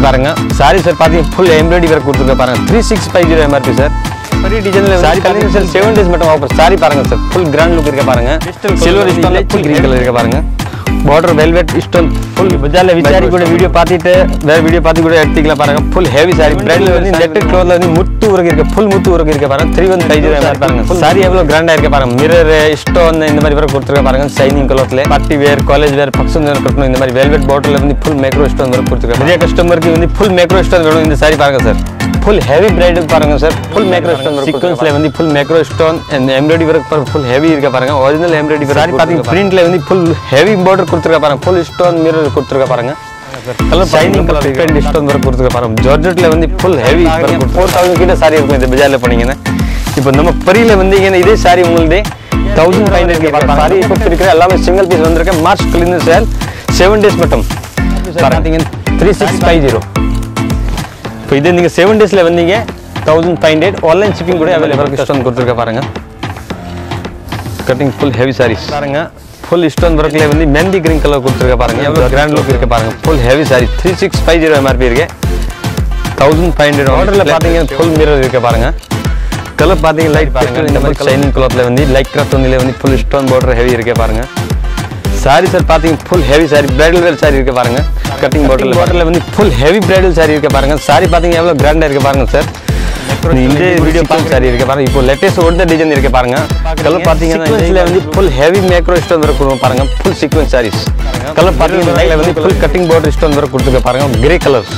பாருங்க sorry sir பார்த்தீங்க full embroidery work கொடுத்துருக்க பாருங்க three six five zero MRP sir பெரிய டிசைனில் சாரி பார்த்தீங்க சார் செவன் டேஸ் மட்டும் ஆஃபர் சாரி பாருங்க சார் ஃபுல் கிராண்ட் லுக் இருக்க பாருங்க silver stone full green colour இருக்க பாருங்க பார்டர் வெல்வெட் ஸ்டோன் ஃபுல் பஜாரில் விசாரி கூட வீடியோ பார்த்துட்டு வேற வீடியோ பார்த்து கூட எடுத்துக்கலாம் பாருங்க ஃபுல் ஹெவி சாரி பிரைடில் வந்து நெட் க்ளோத்ல வந்து முத்து உருக்கு இருக்க ஃபுல் முத்து உருக்கு இருக்க பாருங்க த்ரீ ஒன் ஃபைவ் ஜீரோ பாருங்க சாரி எவ்வளோ கிராண்டா இருக்க பாருங்க மிரர் ஸ்டோன் இந்த மாதிரி வரை கொடுத்துருக்க பாருங்க ஷைனிங் கலர்ல party wear college wear function wear கட்டணும் இந்த மாதிரி வெல்வெட் பாட்டில் வந்து ஃபுல் மேக்ரோ ஸ்டோன் வரை கொடுத்துருக்காங்க நிறைய கஸ்டமருக்கு வந்து ஃபுல் மேக்ரோ ஸ்டோன் வேணும் இந்த சாரி பாருங்க சார் ஃபுல் ஹெவி பிரைடல் பாருங்க சார் ஃபுல் மேக்ரோ ஸ்டோன் சீக்வன்ஸ்ல வந்து ஃபுல் மேக்ரோ ஸ்டோன் அந்த எம்ப்ராய்டரி ஒர்க் பாருங்க ஃபுல் ஹெவி இருக்க பாருங்க ஒரிஜினல் எம்ப்ராய்டரி சாரி பாத்தீங்க பிரிண்ட்ல வந்து ஃபுல் ஹெவி பார்டர் கொடுத்துருக்க பாருங்க ஃபுல் ஸ்டோன் மிரர் கொடுத்துருக்க பாருங்க colour shining colour different stone work கொடுத்துருக்க பாருங்க ஜார்ஜெட்ல வந்து ஃபுல் ஹெவி ஃபோர் தௌசண்ட் கிட்ட சாரி இருக்கும் இந்த பஜார்ல போனீங்கன்னா இப்போ நம்ம பரியில வந்தீங்கன்னா இதே சாரி உங்களுதே தௌசண்ட் ஃபைவ் ஹண்ட்ரட் சாரி இப்போ இருக்கிற எல்லாமே சிங்கிள் பீஸ் வந்திருக்கேன் March clean sale seven days மட்டும் பார்த்தீங்கன்னா த்ரீ சிக்ஸ் ஃபைவ் ஜீரோ இப்போ இது நீங்கள் செவன் டேஸில் வந்தீங்க thousand five hundred online shipping கூட அவைலபிள் ஸ்டோன் கொடுத்துருக்க பாருங்க கட்டிங் ஃபுல் ஹெவி சாரீஸ் பாருங்க ஃபுல் ஸ்டோன் ஒர்க்ல வந்து மெந்தி கிரீன் கலர் கொடுத்துருக்க பாருங்க எவ்வளோ கிராண்ட் லுக் இருக்கு பாருங்க full heavy sari three six five zero MRP இருக்கு தௌசண்ட் ஃபைவ் ஹண்ட்ரட் ஆர்டரில் பார்த்தீங்கன்னா ஃபுல் மிரர் இருக்கு பாருங்க கலர் பார்த்தீங்கன்னா லைட் பாருங்க இந்த மாதிரி ஷைனிங் கலர்ல வந்து லைட் கிராஃப்ட் வந்து வந்து ஃபுல் ஸ்டோன் பார்டர் ஹெவி இருக்கு பாருங்க சாரி சார் பார்த்தீங்க full heavy sorry bridal wear sorry இருக்கு பாருங்க கட்டிங் பாட்டில் பாட்டில் வந்து ஃபுல் ஹெவி பிரைடல் சாரி இருக்கு பாருங்க சாரி பார்த்தீங்க எவ்வளோ கிராண்டாக இருக்கு பாருங்க சார் இந்த வீடியோ பார்க்க சாரி இருக்கு பாருங்க இப்போ லேட்டஸ்ட் ஓடுத டிசைன் இருக்கு பாருங்க கலர் பார்த்தீங்கன்னா இதுல வந்து ஃபுல் ஹெவி மேக்ரோ ஸ்டோன் வர கொடுக்கும் பாருங்க ஃபுல் சீக்வன்ஸ் சாரீஸ் கலர் பார்த்தீங்கன்னா இதுல வந்து ஃபுல் கட்டிங் பார்டர் ஸ்டோன் வர கொடுத்துருக்க பாருங்க கிரே கலர்ஸ்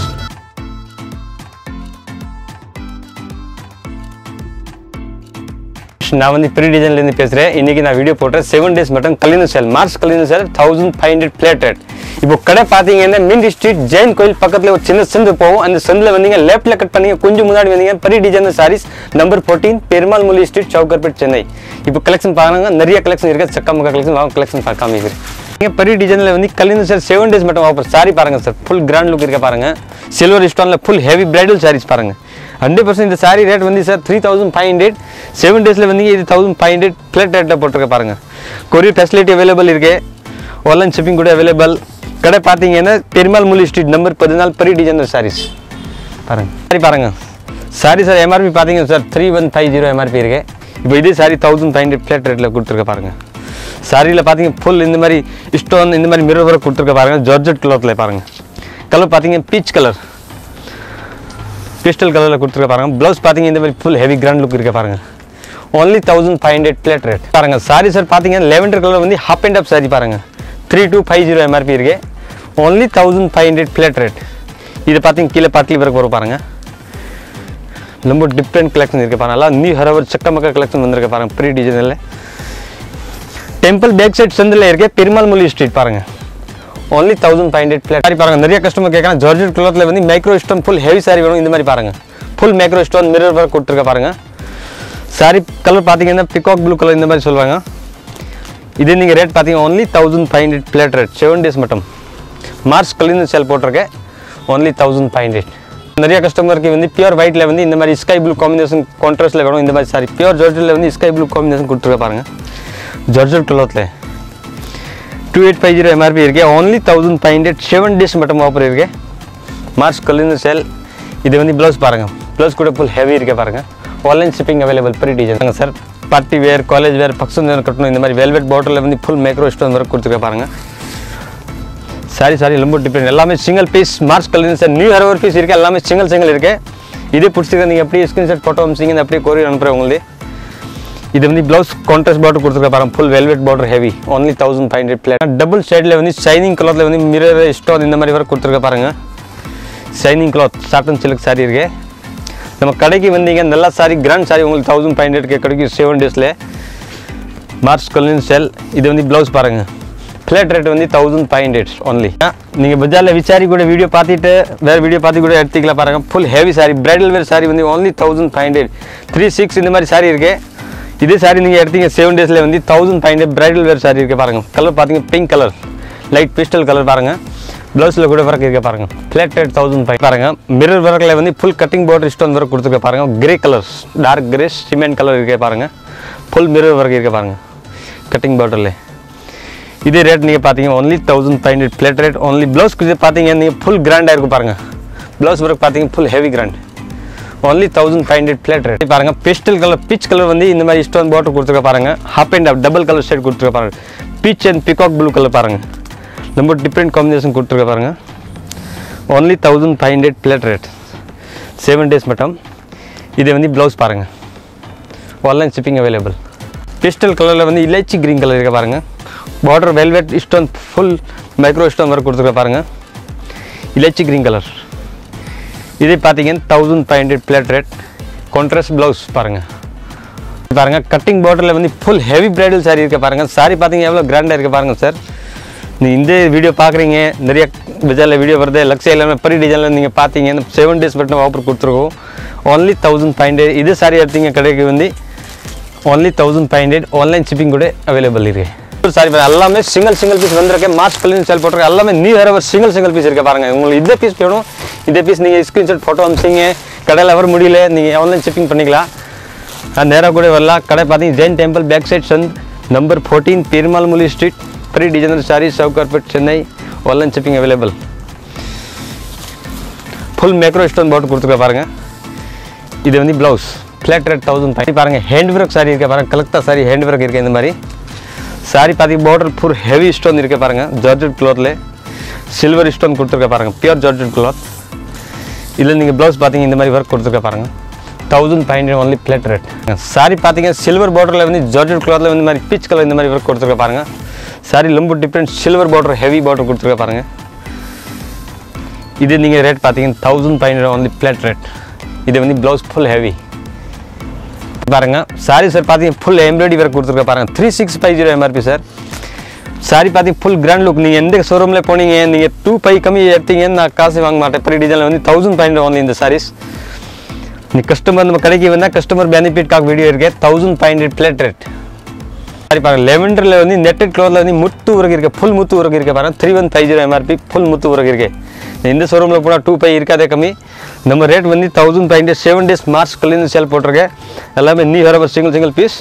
நான் வந்து ப்ரீ டிசைன்லேருந்து பேசுகிறேன் இன்னைக்கு நான் வீடியோ போட்டேன் செவன் டேஸ் மட்டும் கல்யாண சேல் மார்ச் கல்யாண sale thousand five hundred flat இப்போ கடை பார்த்தீங்கன்னா மின்டி ஸ்ட்ரீட் ஜெயின் கோயில் பக்கத்தில் ஒரு சின்ன சந்து போகும் அந்த சந்தில் வந்தீங்க லெஃப்ட்டில் கட் பண்ணீங்க கொஞ்சம் முன்னாடி வந்தீங்க free design sarees number fourteen Perumal Mudali street Sowcarpet Chennai இப்போ கலெக்ஷன் பாருங்க நிறைய கலெக்ஷன் இருக்கு சக்கா முக்கா கலெக்ஷன் வாங்க கலெக்ஷன் பார்க்காம இருக்கு நீங்க பெரிய டிசைனில் வந்து கல்யாண சார் செவன் டேஸ் மட்டும் ஆஃபர் சாரி பாருங்க சார் ஃபுல் கிராண்ட் லுக் இருக்க பாருங்க சில்வர் ஸ்டோனில் ஃபுல் ஹெவி பிரைடல் சாரீஸ் பாருங்க ஹண்ட்ரட் பர்சன்ட் இந்த சாரி ரேட் வந்து sir three thousand five hundred seven டேஸில் வந்து இது தௌசண்ட் ஃபைவ் ஹண்ட்ரட் பிளேட் ரேட்டில் போட்டிருக்க பாருங்க கொரியர் ஃபெசிலிட்டி அவைலபிள் இருக்கு ஆன்லைன் ஷிப்பிங் கூட அவைலபிள் கடை பார்த்தீங்கன்னா பெருமாள் முல்லி ஸ்ட்ரீட் நம்பர் பதினாலு பெரிய டிசைனர் சாரீஸ் பாருங்க சாரி பாருங்க சாரி சார் எம்ஆர்பி பார்த்தீங்க sir three one five zero MRP இருக்கு இப்போ இதே saree thousand five hundred flat ரேட்டில் கொடுத்துருக்க பாருங்க சாரியில் பார்த்தீங்க ஃபுல் இந்த மாதிரி ஸ்டோன் இந்த மாதிரி மிரர் ஒர்க் கொடுத்துருக்க பாருங்க ஜார்ஜெட் கிளாத்தில் பாருங்க கலர் பார்த்தீங்க பீச் கலர் பிஸ்டல் கலரில் கொடுத்துருக்க பாருங்க ப்ளவுஸ் பார்த்தீங்க இந்த மாதிரி ஃபுல் ஹெவி கிராண்ட் லுக் இருக்க பாருங்க only thousand five hundred flat rate பாருங்க சாரி சார் பார்த்தீங்கன்னா லெவன்டர் கலர் வந்து ஹாப் அண்ட் அப் சாரி பாருங்க three two five zero MRP இருக்கு only thousand five hundred flat rate இது பார்த்தீங்க கீழே பாத்தி வரைக்கும் வரும் பாருங்க ரொம்ப டிஃப்ரெண்ட் கலெக்ஷன் இருக்கு பாருங்க எல்லாம் நியூ ஹரவர் சக்க மக்க கலெக்ஷன் வந்திருக்கு பாருங்க ப்ரீ டிசைனில் டெம்பிள் பேக் சைட் சந்தில் இருக்க பெருமாள் முல்லி ஸ்ட்ரீட் பாருங்க only thousand five hundred flat saree பாருங்க நிறைய கஸ்டமர் கேட்கலாம் ஜார்ஜெட் கிளாத்தில் வந்து micro stone full heavy saree வேணும் இந்த மாதிரி பாருங்க full micro stone mirror work கொடுத்துருக்க பாருங்க சாரி கலர் பார்த்தீங்கன்னா பிகாக் ப்ளூ கலர் இந்த மாதிரி சொல்லுவாங்க இது நீங்கள் ரேட் பார்த்தீங்க only thousand five hundred flat rate seven days மட்டும் மார்ச் கலிந்து சேல் போட்டிருக்கேன் ஒன்லி தௌசண்ட் ஃபைவ் ஹண்ட்ரட் நிறைய கஸ்டமருக்கு வந்து பியூர் ஒயிட்டில் வந்து இந்த மாதிரி ஸ்கை ப்ளூ காம்பினேஷன் கான்ட்ராஸ்ட்டில் வேணும் இந்த மாதிரி சாரி பியூர் ஜார்ஜெட்டில் வந்து ஸ்கை ப்ளூ காம்பினேஷன் கொடுத்துருக்க பாருங்க ஜார்ஜெட் கிளாத்தில் two eight five zero MRP இருக்கு only thousand five hundred seven days மட்டும் ஆஃபர் இருக்கு மார்ச் கலிந்து சேல் இது வந்து ப்ளவுஸ் பாருங்க ப்ளவுஸ் கூட ஃபுல் ஹெவி இருக்கு பாருங்க online shipping available free design sir party wear college wear function wear கட்டணும் இந்த மாதிரி வெல்வெட் பாட்டில் வந்து ஃபுல் மேக்ரோ ஸ்டோன் ஒர்க் கொடுத்துருக்க பாருங்க சாரி சாரி ரொம்ப டிஃப்ரெண்ட் எல்லாமே single piece March colour sir new ஹரவர் பீஸ் இருக்கு எல்லாமே சிங்கிள் சிங்கிள் இருக்கு இதே பிடிச்சிருக்க நீங்கள் அப்படியே ஸ்க்ரீன்ஷாட் ஃபோட்டோ அமிச்சிங்க அப்படியே கொரியர் அனுப்புகிறேன் உங்களுக்கு இது வந்து ப்ளவுஸ் கான்ட்ராஸ்ட் பார்டர் கொடுத்துருக்க பாருங்க full velvet border heavy only thousand five hundred flat double ஷேடில் வந்து ஷைனிங் கலரில் வந்து மிரர் ஸ்டோன் இந்த மாதிரி வரை கொடுத்துருக்க பாருங்க shining cloth satin silk saree இருக்கு நம்ம கடைக்கு வந்தீங்க நல்ல சாரி கிராண்ட் சாரி உங்களுக்கு தௌசண்ட் ஃபைவ் ஹண்ட்ரட்க்கு கிடைக்கும் செவன் டேஸில் மார்ச் கல்லின் செல் இது வந்து ப்ளவுஸ் பாருங்க ஃப்ளாட் ரேட் வந்து தௌசண்ட் ஃபைவ் ஹண்ட்ரட் ஒன்லி நீங்கள் பஜாரில் விசாரி கூட வீடியோ பார்த்துட்டு வேறு வீடியோ பார்த்து கூட எடுத்துக்கலாம் பாருங்க full heavy sorry bridal wear saree வந்து only thousand five hundred three six இந்த மாதிரி சாரி இருக்கு இதே சாரி நீங்கள் எடுத்தீங்க செவன் டேஸில் வந்து thousand five hundred bridal wear sorry இருக்கு பாருங்க கலர் பார்த்தீங்க pink colour light pastel colour பாருங்க ப்ளவுஸில் கூட ஒர்க் இருக்க பாருங்க ஃப்ளாட் ரேட் தௌசண்ட் ஃபைவ் பாருங்க மிரர் ஒர்க்கில் வந்து full cutting border stone work கொடுத்துருக்க பாருங்க grey colour dark grey cement colour இருக்க பாருங்க ஃபுல் மிரர் ஒர்க் இருக்க பாருங்க கட்டிங் பார்டரில் இதே ரேட் நீங்கள் பார்த்தீங்க only thousand five hundred flat rate only blouse பார்த்தீங்க நீங்கள் ஃபுல் கிராண்டாக இருக்கும் பாருங்க ப்ளவுஸ் ஒர்க் பார்த்தீங்க full heavy grand only thousand five hundred flat rate பாருங்க பெஸ்டல் கலர் பீச் கலர் வந்து இந்த மாதிரி ஸ்டோன் பாட்டர் கொடுத்துருக்க பாருங்க half and half double colour shade கொடுத்துருக்க பாருங்க peach and peacock blue colour பாருங்க ரொம்ப டிஃப்ரெண்ட் காம்பினேஷன் கொடுத்துருக்க பாருங்க only thousand five hundred flat rate seven days மட்டும் இது வந்து ப்ளவுஸ் பாருங்க ஆன்லைன் ஷிப்பிங் அவைலபிள் பிஸ்டல் கலரில் வந்து இலைச்சி க்ரீன் கலர் இருக்க பாருங்க border velvet stone full micro stone work கொடுத்துருக்க பாருங்க இலைச்சி க்ரீன் கலர் இது பார்த்தீங்கன்னா thousand five hundred flat rate contrast blouse பாருங்கள் பாருங்க கட்டிங் பார்டரில் வந்து ஃபுல் ஹெவி பிரைடல் saree இருக்க பாருங்க saree பார்த்தீங்க எவ்வளோ கிராண்டாக இருக்க பாருங்க சார் நீ இந்த வீடியோ பார்க்குறீங்க நிறைய பஜாரில் வீடியோ வருது லக்ஸே எல்லாமே பரி டிசைனில் நீங்கள் பார்த்தீங்க செவன் டேஸ் மட்டும் ஆஃபர் கொடுத்துருக்கோம் ஒன்லி தௌசண்ட் ஃபைவ் ஹண்ட்ரட் இது saree எடுத்தீங்க கடைக்கு வந்து only thousand five hundred online shipping கூட அவைலபிள் இருக்கு சாரி எல்லாமே சிங்கிள் சிங்கிள் பீஸ் வந்திருக்கேன் மார்ச் கல்லின்னு சேல் போட்டிருக்கேன் எல்லாமே நீ வேற ஒரு சிங்கிள் சிங்கிள் பீஸ் இருக்க பாருங்க உங்களுக்கு இந்த பீஸ் வேணும் இந்த பீஸ் நீங்கள் ஸ்க்ரீன்ஷாட் ஃபோட்டோ அனுப்பிச்சிங்க கடையில் வர முடியல நீங்கள் ஆன்லைன் ஷிப்பிங் பண்ணிக்கலாம் அது நேராக கூட வரலாம் கடை பார்த்தீங்க ஜெயின் டெம்பிள் பேக் சைட் சந்த் number fourteen Perumal Mudali street free designer saree Sowcarpet Chennai online shipping available full macro stone போட்டு கொடுத்துருக்க பாருங்க இது வந்து blouse flat rate thousand five பாருங்க ஹேண்ட் ஒர்க் சாரி இருக்க பாருங்க கலெக்டா சாரி ஹேண்ட் ஒர்க் இருக்கு இந்த மாதிரி சாரி பாத்தி பார்டர் ஃபுல் ஹெவி ஸ்டோன் இருக்க பாருங்க ஜார்ஜெட் கிளாத்ல சில்வர் ஸ்டோன் கொடுத்துருக்க பாருங்க பியூர் ஜார்ஜெட் கிளாத் இதில் நீங்கள் ப்ளவுஸ் பார்த்தீங்க இந்த மாதிரி ஒர்க் கொடுத்துருக்க பாருங்க thousand five hundred only flat rate saree பார்த்தீங்க சில்வர் பார்டரில் வந்து ஜார்ஜெட் கிளாத்தில் வந்து மாதிரி பீச் கலர் இந்த மாதிரி ஒர்க் கொடுத்துருக்க பாருங்க சாரி ரொம்ப different silver border heavy border கொடுத்துருக்க பாருங்க இது நீங்கள் ரேட் பார்த்தீங்கன்னா thousand five hundred only flat rate இது வந்து ப்ளவுஸ் ஃபுல் ஹெவி பாருங்க சாரி சார் பார்த்தீங்க ஃபுல் எம்ப்ராய்டரி ஒர்க் கொடுத்துருக்க பாருங்க three six five zero MRP sir saree பார்த்தீங்க ஃபுல் கிராண்ட் லுக் நீங்கள் எந்த ஷோரூமில் போனீங்க நீங்கள் டூ ஃபைவ் கம்மி எடுத்தீங்கன்னு நான் காசு வாங்க மாட்டேன் பெரிய டிசைனில் வந்து தௌசண்ட் ஃபைவ் ஹண்ட்ரட் ஒன்லி இந்த சாரீஸ் நீ கஸ்டமர் நம்ம கடைக்கு வந்தால் கஸ்டமர் பெனிஃபிட்காக வீடியோ இருக்கு thousand five hundred flat rate saree பாருங்க லெவெண்டரில் வந்து நெட்டட் க்ளோத்தில் வந்து முத்து உரகு இருக்கு ஃபுல் முத்து உரகு இருக்கு பாருங்க three one five zero MRP full முத்து உரகு இருக்கு இந்த ஷோரூமில் போனால் டூ ஃபைவ் இருக்காதே கம்மி நம்ம ரேட் வந்து thousand five hundred seven days March கல்லிருந்து சேல் போட்டிருக்கேன் எல்லாமே நீ வர சிங்கிள் சிங்கிள் பீஸ்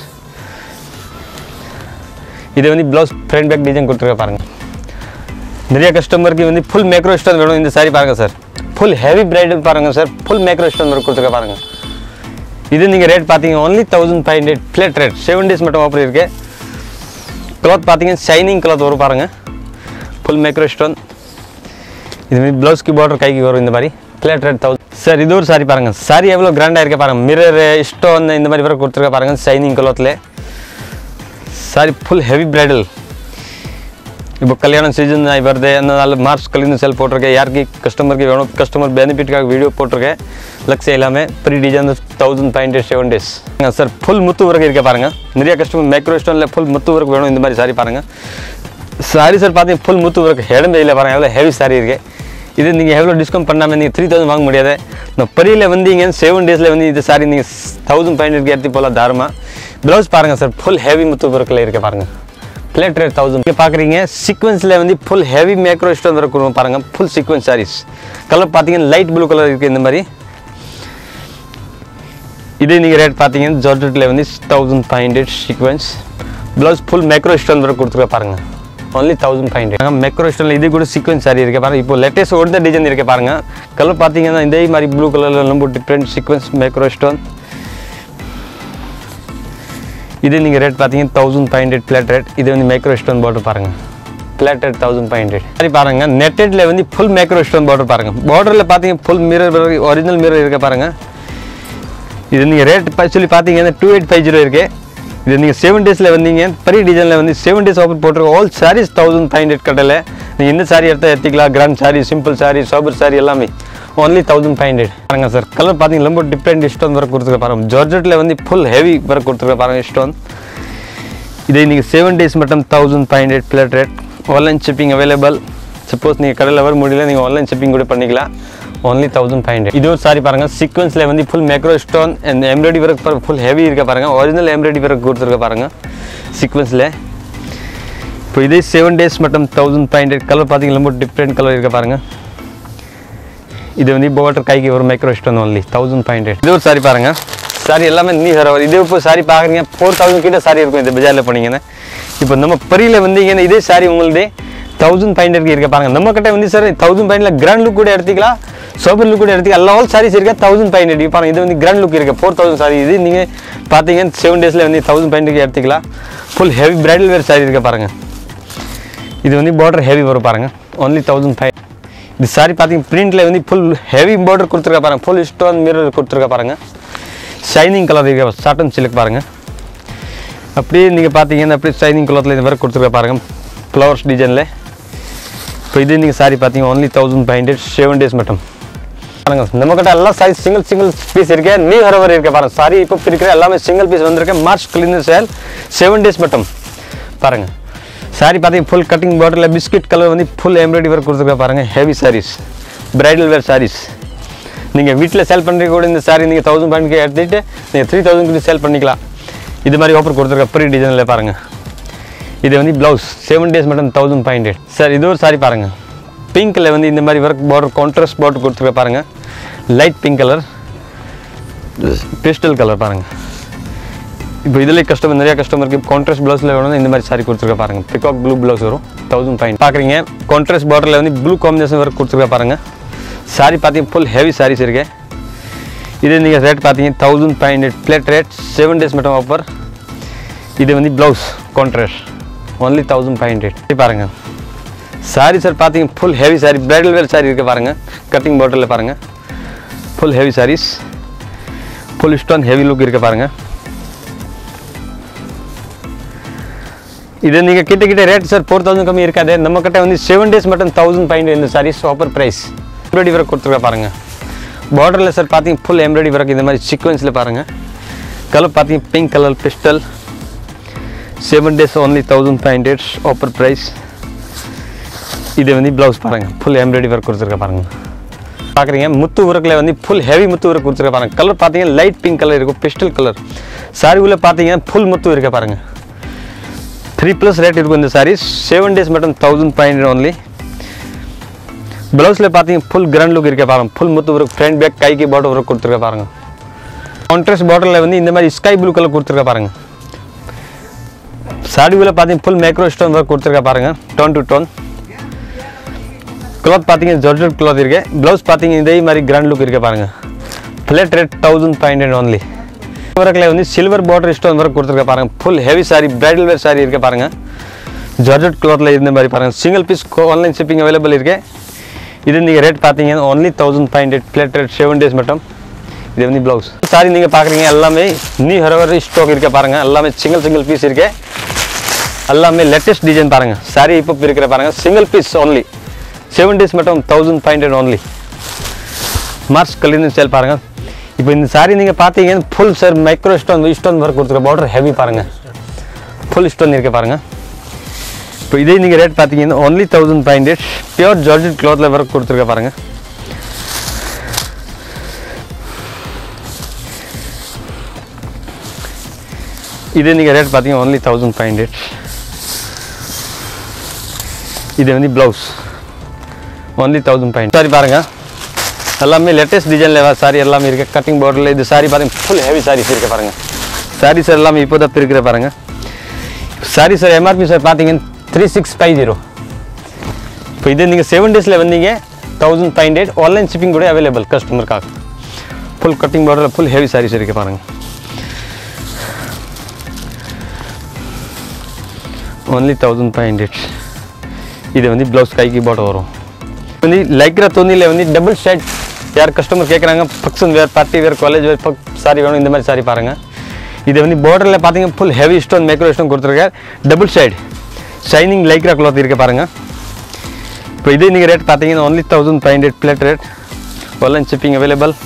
இது வந்து ப்ளவுஸ் ஃப்ரண்ட் பேக் டிசைன் கொடுத்துருக்க பாருங்க நிறைய கஸ்டமருக்கு வந்து ஃபுல் மேக்ரோ ஸ்டோன் வேணும் இந்த சாரி பாருங்க சார் ஃபுல் ஹெவி பிரைடல் பாருங்க sir full macro stone work கொடுத்துருக்க பாருங்க இது நீங்கள் ரேட் பார்த்தீங்க only thousand five hundred flat rate seven days மட்டும் ஆஃபர் இருக்கு கிளாத் பார்த்தீங்கன்னா ஷைனிங் கிளாத் வரும் பாருங்க ஃபுல் மேக்ரோ ஸ்டோன் இது மாதிரி ப்ளவுஸ்க்கு பார்டர் கைக்கு வரும் இந்த மாதிரி பிளேட் ரேட் தௌசண்ட் சார் இது ஒரு சாரி பாருங்க சாரி எவ்வளோ கிராண்டாக இருக்க பாருங்க மிரர் ஸ்டோன் இந்த மாதிரி வரை கொடுத்துருக்க பாருங்க ஷைனிங் கிளாத்தில் சாரி ஃபுல் ஹெவி பிரைடல் இப்போ கல்யாணம் சீசன் வருது அதனால மார்ச் கல்யாணம் செல் போட்டிருக்கேன் யாருக்கு கஸ்டமருக்கு வேணும் கஸ்டமர் பெனிஃபிட்காக வீடியோ போட்டிருக்கேன் லக்ஸே எல்லாமே free design thousand five hundred seven days sir full முத்து ஒர்க் இருக்க பாருங்க நிறைய கஸ்டமர் மைக்ரோ ஸ்டோனில் ஃபுல் முத்து ஒர்க் வேணும் இந்த மாதிரி சாரி பாருங்க சாரி சார் பார்த்தீங்க ஃபுல் முத்து ஒர்க் ஹெடம்பையில் பாருங்க எவ்வளோ ஹெவி சாரி இருக்கு இது நீங்கள் எவ்வளோ டிஸ்கவுண்ட் பண்ணாமல் நீங்கள் த்ரீ தௌசண்ட் வாங்க முடியாது இந்த பரியில் வந்தீங்க செவன் டேஸில் வந்து இது சாரி நீங்கள் தௌசண்ட் ஃபைவ் ஹண்ட்ரட் எடுத்து போகலாம் தாரமாக ப்ளவுஸ் பாருங்கள் சார் ஃபுல் ஹெவி முத்து ஒர்க்கில் இருக்க பாருங்க பிளேட் ரேட் தௌசண்ட் நீங்கள் பார்க்குறீங்க சீக்வன்ஸில் வந்து full heavy micro stone work கொடுக்கும் பாருங்க ஃபுல் சீக்வன்ஸ் சாரீஸ் கலர் பார்த்தீங்கன்னா லைட் ப்ளூ கலர் இருக்குது இந்த மாதிரி இதே நீங்கள் ரேட் பார்த்தீங்கன்னா ஜார்ஜெட்டில் வந்து thousand five hundred sequins blouse full macro stone work கொடுத்துருக்க பாருங்க ஒன்லி தௌசண்ட் ஃபைவ் ஹண்ட்ரட் மேக்ரோ ஸ்டோனில் இது கூட சீக்வன்ஸ் சாரி இருக்கு பாருங்க இப்போ லேட்டஸ்ட் ஒருத்த டிசைன் இருக்கு பாருங்க கலர் பார்த்தீங்கன்னா இதே மாதிரி ப்ளூ கலரில் ரொம்ப டிஃப்ரெண்ட் சீக்வன்ஸ் மேக்ரோ ஸ்டோன் இது நீங்கள் ரேட் பார்த்தீங்கன்னா thousand five hundred flat rate இது வந்து மேக்ரோ ஸ்டோன் போட்டு பாருங்க flat rate thousand five hundred சரி பாருங்க நெட்டட்ல வந்து ஃபுல் மேக்ரோ ஸ்டோன் பார்டர் பாருங்க பார்டரில் பார்த்தீங்க ஃபுல் மிரர் ஒரிஜினல் மிரர் இருக்க பாருங்க இது நீங்கள் ரேட் சொல்லி பார்த்தீங்கன்னா டூ எயிட் ஃபைவ் ஜீரோ இருக்கு இது நீங்கள் செவன் டேஸில் வந்தீங்க பெரிய டிசைனில் வந்து செவன் டேஸ் ஆஃபர் போட்டிருக்க all sarees thousand five hundred கட்டல நீங்கள் எந்த சாரி எடுத்தால் எடுத்துக்கலாம் grand saree simple saree sober saree எல்லாமே ஒன்லி தௌசண்ட் ஃபைவ் ஹண்ட்ரட் பாருங்க சார் கலர் பார்த்தீங்கன்னா ரொம்ப டிஃப்ரெண்ட் ஸ்டோன் ஒர்க் கொடுத்துருக்க பாருங்க ஜார்ஜெட்டில் வந்து ஃபுல் ஹெவி ஒர்க் கொடுத்துருக்க பாருங்க ஸ்டோன் இதை நீங்கள் செவன் டேஸ் மட்டும் thousand five hundred flat rate online shipping available suppose நீங்கள் கடையில் வர முடியல நீங்கள் ஆன்லைன் ஷிப்பிங் கூட பண்ணிக்கலாம் ஒன்லி தௌசண்ட் ஃபைவ் ஹண்ட்ரட் இது ஒரு சாரி பாருங்கள் சீக்வன்ஸில் வந்து full macro stone and embroidery work full heavy இருக்க பாருங்கள் ஒரிஜினல் எம்ப்ராய்டரி ஒர்க் கொடுத்துருக்க பாருங்கள் சீக்வன்ஸில் இப்போ இதே செவன் டேஸ் மட்டும் தௌசண்ட் ஃபைவ் ஹண்ட்ரட் கலர் பார்த்தீங்கன்னா ரொம்ப டிஃப்ரெண்ட் கலர் இருக்க பாருங்கள் இது வந்து பார்டர் கைக்கு ஒரு micro stone only thousand five hundred இது ஒரு சாரி பாருங்க சாரி எல்லாமே நீ சார் இது இப்போ சாரி பார்க்குறீங்க ஃபோர் தௌசண்ட் கிட்ட சாரி இருக்கும் இந்த பஜாரில் போனீங்கன்னா இப்போ நம்ம பரியில் வந்தீங்கன்னா இதே சாரி உங்களுதே தௌசண்ட் ஃபைவ் ஹண்ட்ரட்க்கு இருக்க பாருங்க நம்ம கிட்ட வந்து சார் தௌசண்ட் ஃபைவ்ல கிராண்ட் லுக் கூட எடுத்துக்கலாம் சோப்பர் லுக் கூட எடுத்து எல்லா ஆல் சாரீஸ் இருக்கா தௌசண்ட் ஃபைவ் ஹண்ட்ரட் பாருங்க இது வந்து கிராண்ட் லுக் இருக்கு ஃபோர் தௌசண்ட் சாரி இது நீங்கள் பார்த்தீங்கன்னா செவன் டேஸில் வந்து தௌசண்ட் ஃபைவ் ஹண்ட்ரட் எடுத்துக்கலாம் full heavy bridal wear sorry இருக்க பாருங்க இது வந்து பார்டர் ஹெவி வரும் பாருங்க ஒன்லி தௌசண்ட் ஃபைவ் இது சாரி பார்த்தீங்க பிரிண்டில் வந்து ஃபுல் ஹெவி பார்டர் கொடுத்துருக்கா பாருங்க ஃபுல் ஸ்டோன் மிரர் கொடுத்துருக்கா பாருங்க ஷைனிங் கலர் இருக்க சாட்டன் சில்க் பாருங்க அப்படியே நீங்கள் பார்த்தீங்கன்னா அப்படியே ஷைனிங் கலரில் இந்த மாதிரி கொடுத்துருக்க பாருங்க ஃப்ளவர்ஸ் டிசைனில் இப்போ இது நீங்கள் சாரி பார்த்தீங்க only thousand five hundred seven days மட்டும் பாருங்க நம்ம கிட்ட எல்லாம் சைஸ் சிங்கிள் சிங்கிள் பீஸ் இருக்கு நீ வர வர இருக்க பாருங்க சாரி இப்போ இருக்கிற எல்லாமே சிங்கிள் பீஸ் வந்திருக்கு March clearance sale seven days மட்டும் பாருங்க சாரி பார்த்தீங்க ஃபுல் கட்டிங் பார்டரில் பிஸ்கட் கலர் வந்து ஃபுல் எம்ப்ராய்டரி ஒர்க் கொடுத்துருக்க பாருங்க heavy sarees bridal wear sarees நீங்கள் வீட்டில் சேல் பண்ணுறீங்க கூட இந்த சாரி நீங்கள் தௌசண்ட் பாயிண்ட் எடுத்துட்டு நீங்கள் த்ரீ தௌசண்ட்க்கு சேல் பண்ணிக்கலாம் இது மாதிரி ஆஃபர் கொடுத்துருக்க ப்ரீ டிசைனில் பாருங்கள் இது வந்து ப்ளவுஸ் செவன் டேஸ் மட்டும் தௌசண்ட் ஃபைவ் ஹண்ட்ரட் சார் இது ஒரு சாரி பாருங்கள் பிங்க்கில் வந்து இந்த மாதிரி ஒர்க் பார்டர் கான்ட்ராஸ்ட் பார்டர் கொடுத்துருக்க பாருங்கள் light pink colour pastel colour பாருங்கள் இப்போ இதில் கஸ்டமர் நிறைய கஸ்டமருக்கு கான்ட்ராஸ்ட் ப்ளவுஸில் வேணும்னா இந்த மாதிரி சாரி கொடுத்துருக்க பாருங்கள் பிகாக் ப்ளூ ப்ளவுஸ் வரும் தௌசண்ட் ஃபைவ் பார்க்குறீங்க கான்ட்ராஸ்ட் பார்டரில் வந்து ப்ளூ காம்பினேஷன் ஒர்க் கொடுத்துருக்க பாருங்கள் சாரி பார்த்தீங்க ஃபுல் ஹெவி சாரீஸ் இருக்கு இது நீங்கள் ரேட் பார்த்தீங்க thousand five hundred flat rate seven days மட்டும் ஆஃபர் இது வந்து blouse contrast only thousand five hundred பாருங்கள் சாரி சார் பார்த்தீங்க full heavy sorry bridal wear saree இருக்குது பாருங்கள் கட்டிங் பாட்டிலில் பாருங்கள் full heavy sarees full stone heavy look இருக்குது பாருங்கள் இது நீங்கள் கிட்ட கிட்ட ரேட் சார் ஃபோர் தௌசண்ட் கம்மி இருக்காது நம்ம கிட்ட வந்து செவன் டேஸ் மட்டும் தௌசண்ட் ஃபைவ் இந்த sarees offer price embroidery work கொடுத்துருக்க பாருங்கள் பார்டரில் சார் பார்த்தீங்க ஃபுல் எம்ப்ராய்டி ஒர்க் இந்த மாதிரி சீக்வன்ஸில் பாருங்கள் கலர் பார்த்தீங்க pink colour pastel seven days only thousand five hundred offer price இது வந்து ப்ளவுஸ் பாருங்கள் ஃபுல் எம்ப்ராய்டி ஒர்க் கொடுத்துருக்க பாருங்கள் பார்க்குறீங்க முத்து ஒர்க்கில் வந்து ஃபுல் ஹெவி முத்து ஒர்க் கொடுத்துருக்க பாருங்கள் கலர் பார்த்தீங்கன்னா லைட் பிங்க் கலர் இருக்கும் பிஸ்டல் கலர் சாரி உள்ள பார்த்தீங்கன்னா ஃபுல் முத்து இருக்க பாருங்கள் த்ரீ ப்ளஸ் ரேட் இருக்கும் இந்த சாரீஸ் செவன் டேஸ் மட்டும் தௌசண்ட் ஃபைவ் ஹண்ட்ரட் ஒன்லி ப்ளவுஸில் பார்த்தீங்க ஃபுல் கிராண்ட் லுக் இருக்க பாருங்க ஃபுல் முத்து ஒர்க் ஃப்ரண்ட் பேக் கைக்கு பாட்டம் ஒர்க் கொடுத்துருக்க பாருங்க கான்ட்ராஸ்ட் பாட்டிலில் வந்து இந்த மாதிரி ஸ்கை ப்ளூ கலர் கொடுத்துருக்க பாருங்க சாரி உள்ள பார்த்தீங்க ஃபுல் மேக்ரோ ஸ்டோன் ஒர்க் கொடுத்துருக்க பாருங்க டோன் டு டோன் கிளாத் பார்த்தீங்க ஜார்ஜட் கிளாத் இருக்கு ப்ளவுஸ் பார்த்தீங்க இதே மாதிரி கிராண்ட் லுக் இருக்க பாருங்க flat rate thousand five hundred only ஒர்க்கில் வந்து சில்வர் பார்டர் ஸ்டோன் ஒர்க் கொடுத்துருக்க பாருங்க full heavy sorry bridal wear sorry இருக்க பாருங்க ஜார்ஜட் கிளாத்தில் இருந்த மாதிரி பாருங்க single piece online shipping available இருக்கு இது நீங்கள் ரேட் பார்த்தீங்கன்னா only thousand five hundred flat rate seven days மட்டும் இது வந்து ப்ளவுஸ் சாரி நீங்கள் பார்க்குறீங்க எல்லாமே நியூ ஹரவர் ஸ்டாக் இருக்க பாருங்க எல்லாமே சிங்கிள் சிங்கிள் பீஸ் இருக்கு எல்லாமே லேட்டஸ்ட் டிசைன் பாருங்க சாரி இப்போ இருக்கிற பாருங்க single piece only seven days மட்டும் thousand five hundred only March கல்லிருந்து சேல் பாருங்க இப்போ இந்த சாரி நீங்கள் பார்த்தீங்கன்னா full sir micro stone stone work கொடுத்துருக்க பார்டர் ஹெவி பாருங்க ஃபுல் ஸ்டோன் இருக்க பாருங்க இப்போ இதே நீங்கள் ரேட் பார்த்தீங்கன்னா only thousand five hundred pure georgette க்ளாத்தில் ஒர்க் கொடுத்துருக்க பாருங்க இது நீங்கள் ரேட் பார்த்தீங்கன்னா ஒன்லி தௌசண்ட் ஃபைவ் ஹண்ட்ரட் இது வந்து blouse only thousand five sari பாருங்க எல்லாமே லேட்டஸ்ட் டிசைனில் சாரி எல்லாமே இருக்குது கட்டிங் பார்டரில் இது சாரி பாருங்க ஃபுல் ஹெவி சாரீஸ் இருக்கு பாருங்க சாரீஸ் எல்லாமே இப்போ தான் இருக்கிற பாருங்க சாரி சார் எம்ஆர்பி சார் பார்த்தீங்கன்னா த்ரீ சிக்ஸ் ஃபைவ் ஜீரோ இப்போ இது நீங்கள் செவன் டேஸில் வந்தீங்க thousand five hundred online shipping கூட அவைலபிள் கஸ்டமருக்காக ஃபுல் கட்டிங் பார்டரில் ஃபுல் ஹெவி சாரீஸ் இருக்கு பாருங்க ஒன்லி தௌசண்ட் ஃபைவ் ஹண்ட்ரட் இது வந்து ப்ளவுஸ் கைக்கு போட்டு வரும் வந்து லைக்ரா துணியில் வந்து டபுள் ஷர்ட் யார் கஸ்டமர் கேட்குறாங்க function wear party wear college wear sari வேணும் இந்த மாதிரி சாரி பாருங்கள் இது வந்து பார்டரில் பார்த்தீங்கன்னா full heavy stone macro stone கொடுத்துருக்காரு double side shining lycra cloth இருக்கு பாருங்கள் இப்போ இதே நீங்கள் ரேட் பார்த்தீங்கன்னா only thousand five hundred flat rate online shipping available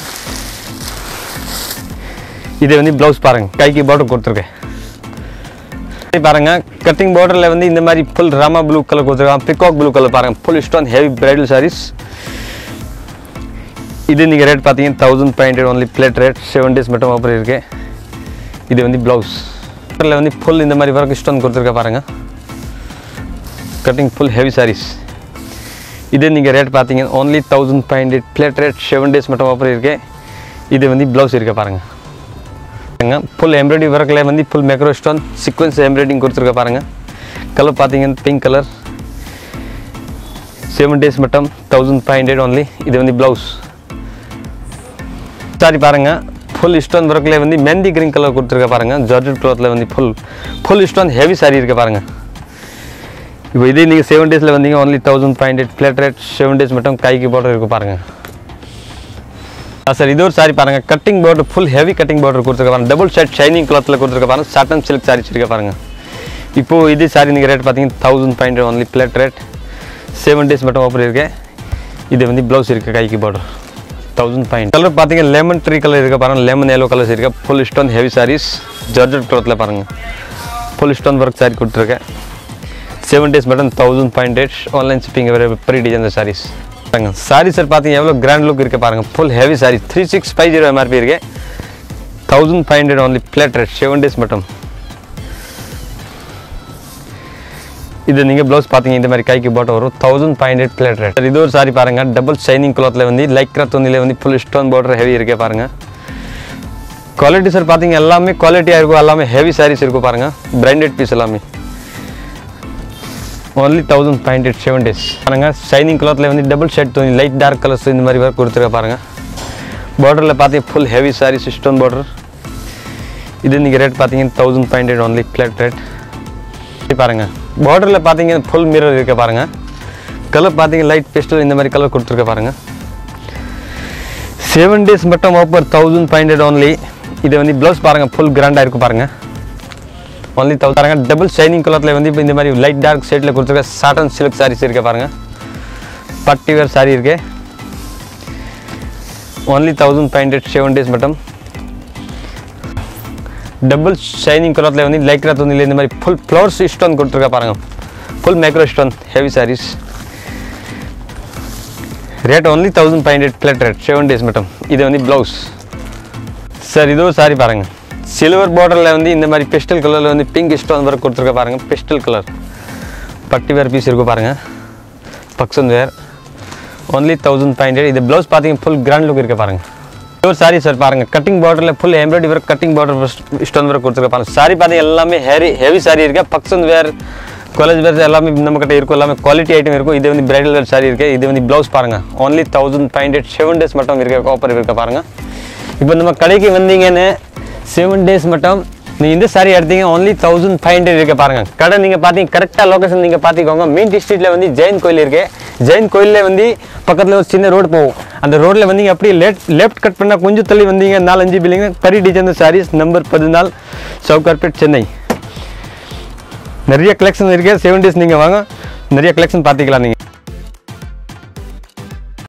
இது வந்து ப்ளவுஸ் பாருங்கள் கைக்கு பார்டர் கொடுத்துருக்கேன் இது பாருங்க கட்டிங் பார்டரில் வந்து இந்த மாதிரி ஃபுல் ராமா ப்ளூ கலர் கொடுத்துருக்காங்க பிகாக் ப்ளூ கலர் பாருங்க full stone heavy bridal saris இது நீங்கள் ரேட் பார்த்தீங்கன்னா thousand five hundred only flat rate seven days மட்டும் ஆஃபர் இருக்கு இது வந்து ப்ளவுஸ் இதில் வந்து ஃபுல் இந்த மாதிரி ஒர்க் ஸ்டோன் கொடுத்துருக்க பாருங்க கட்டிங் ஃபுல் ஹெவி சாரீஸ் இது நீங்கள் ரேட் பார்த்தீங்கன்னா only thousand five hundred flat rate seven days மட்டும் ஆஃபர் இருக்கு இது வந்து ப்ளவுஸ் இருக்க பாருங்கள் பாருங்க ஃபுல் எம்ப்ராய்டரி ஒர்க்கில் வந்து full macro stone sequins embroidering கொடுத்துருக்க பாருங்க கலர் பார்த்தீங்கன்னா பிங்க் கலர் செவன் டேஸ் மட்டும் தௌசண்ட் ஃபைவ் ஹண்ட்ரட் ஒன்லி இது வந்து ப்ளவுஸ் சாரி பாருங்க ஃபுல் ஸ்டோன் ஒர்க்கில் வந்து மெந்தி கிரீன் கலர் கொடுத்துருக்க பாருங்க ஜார்ஜெட் கிளாத்தில் வந்து full full stone heavy sari இருக்கு பாருங்க இப்போ இதே நீங்கள் செவன் டேஸில் வந்தீங்க only thousand five hundred flat rate seven days மட்டும் கைக்கு பார்டர் இருக்கு பாருங்க சார் இது ஒரு சாரி பாருங்க cutting border full heavy cutting border கொடுத்துருக்க பாருங்க டபுள் ஷர்ட் ஷைனிங் கிளாத்தில் கொடுத்துருக்க பாருங்க சாட்டன் சில்க் சாரீஸ் இருக்க பாருங்க இப்போ இதே சாரி நீங்கள் ரேட் பார்த்தீங்கன்னா thousand five hundred only flat rate seven days மட்டும் ஆஃபர் இருக்கு இது வந்து ப்ளவுஸ் இருக்குது கைக்கு பார்டர் தௌசண்ட் ஃபைவ் கலர் பார்த்தீங்க லெமன் ட்ரீ கலர் இருக்க பாருங்க லெமன் yellow கலர்ஸ் இருக்க full stone heavy saris georgette கிளாத்தில் பாருங்க ஃபுல் ஸ்டோன் ஒர்க் சாரி கொடுத்துருக்கேன் செவன் டேஸ் மட்டும் thousand five hundred online shipping பெரிய டிசைன் சாரீஸ் பாருங்க சாரி சார் பார்த்தீங்க எவ்வளோ கிராண்ட் லுக் இருக்கு பாருங்க full heavy sari three six five zero MRP இருக்கு thousand five hundred only flat rate seven days மட்டும் இது நீங்கள் ப்ளவுஸ் பார்த்தீங்க இந்த மாதிரி கைக்கு போட்டு வரும் thousand five hundred flat rate இது ஒரு சாரி பாருங்க டபுள் ஷைனிங் கிளாத்தில் வந்து லைக்ரா துணியில் வந்து ஃபுல் ஸ்டோன் பார்டர் ஹெவி இருக்கே பாருங்க குவாலிட்டி சார் பார்த்தீங்க எல்லாமே குவாலிட்டியாக இருக்கும் எல்லாமே ஹெவி சாரீஸ் இருக்கும் பாருங்க பிராண்டட் பீஸ் எல்லாமே only thousand five hundred seven days பாருங்க ஷைனிங் கிளாத்தில் வந்து டபுள் ஷர்ட் துணி லைட் டார்க் கலர்ஸ் இந்த மாதிரி ஒர்க் கொடுத்துருக்க பாருங்க பார்டரில் பார்த்தீங்க full heavy saris stone border இது நீங்கள் ரேட் பார்த்தீங்கன்னா thousand five hundred only flat rate பாருங்க பார்டரில் பார்த்தீங்க ஃபுல் மிரர் இருக்க பாருங்க கலர் பார்த்தீங்க லைட் பெஸ்டல் இந்த மாதிரி கலர் கொடுத்துருக்க பாருங்க செவன் டேஸ் மட்டும் offer thousand five hundred only இது வந்து ப்ளவுஸ் பாருங்க ஃபுல் கிராண்டாக இருக்கும் பாருங்க ஒன்லி தௌசண்ட் பாருங்க டபுள் ஷைனிங் கலரில் வந்து இப்போ இந்த மாதிரி லைட் டார்க் ஷேடில் கொடுத்துருக்க சாட்டன் சில்க் சாரீஸ் இருக்க பாருங்க பட்டி வேர் சாரி இருக்கு only thousand five hundred seven days மட்டும் டபுள் ஷைனிங் கலரில் வந்து லைக்ரா துணியில் இந்த மாதிரி ஃபுல் ஃப்ளவர்ஸ் ஸ்டோன் கொடுத்துருக்க பாருங்க full micro stone heavy saris rate only thousand five hundred flat rate seven days மட்டும் இது வந்து ப்ளவுஸ் சார் இது ஒரு சாரி பாருங்க சில்வர் பார்டரில் வந்து இந்த மாதிரி பெஸ்டல் கலரில் வந்து பிங்க் ஸ்டோன் ஒர்க் கொடுத்துருக்க பாருங்க பெஸ்டல் கலர் பட்டி வேர் பீஸ் இருக்கும் பாருங்க function wear only thousand five hundred இது ப்ளவுஸ் பார்த்தீங்க ஃபுல் கிராண்ட் லுக் இருக்க பாருங்க இது ஒரு சாரி சார் பாருங்க கட்டிங் பார்டரில் full embroidery work cutting border stone work கொடுத்துருக்க பாருங்க சாரி பார்த்தீங்க எல்லாமே ஹெவி ஹெவி சாரி இருக்கு பக்சன் வேர் காலேஜ் வேர் எல்லாமே நம்ம கிட்ட இருக்கும் எல்லாமே குவாலிட்டி ஐட்டம் இருக்கும் இது வந்து பிரைடல் வேர் சாரி இருக்கு இது வந்து ப்ளவுஸ் பாருங்க only thousand five hundred seven days மட்டும் இருக்க ஆஃபர் இருக்க பாருங்க இப்போ நம்ம கடைக்கு வந்தீங்கன்னு செவன் டேஸ் மட்டும் நீங்கள் இந்த சாரி எடுத்தீங்க ஒன்லி தௌசண்ட் ஃபைவ் ஹண்ட்ரட் இருக்க பாருங்க கடை நீங்கள் பார்த்தீங்க கரெக்டாக லொக்கேஷன் நீங்கள் பார்த்துக்கோங்க மெயின் டிஸ்ட்ரிக்ட்டில் வந்து ஜெயின் கோயில் இருக்கு ஜெயின் கோயிலில் வந்து பக்கத்தில் ஒரு சின்ன ரோடு போகும் அந்த ரோட்டில் வந்தீங்க அப்படியே லெஃப்ட் லெஃப்ட் கட் பண்ணால் கொஞ்சம் தள்ளி வந்தீங்க நாலஞ்சு பில்லிங்க பரி டிஜன் சாரீஸ் நம்பர் பதினாலு சவுகார்பேட் சென்னை நிறைய கலெக்ஷன் இருக்கு செவன் டேஸ் நீங்கள் வாங்க நிறைய கலெக்ஷன் பார்த்துக்கலாம் நீங்கள்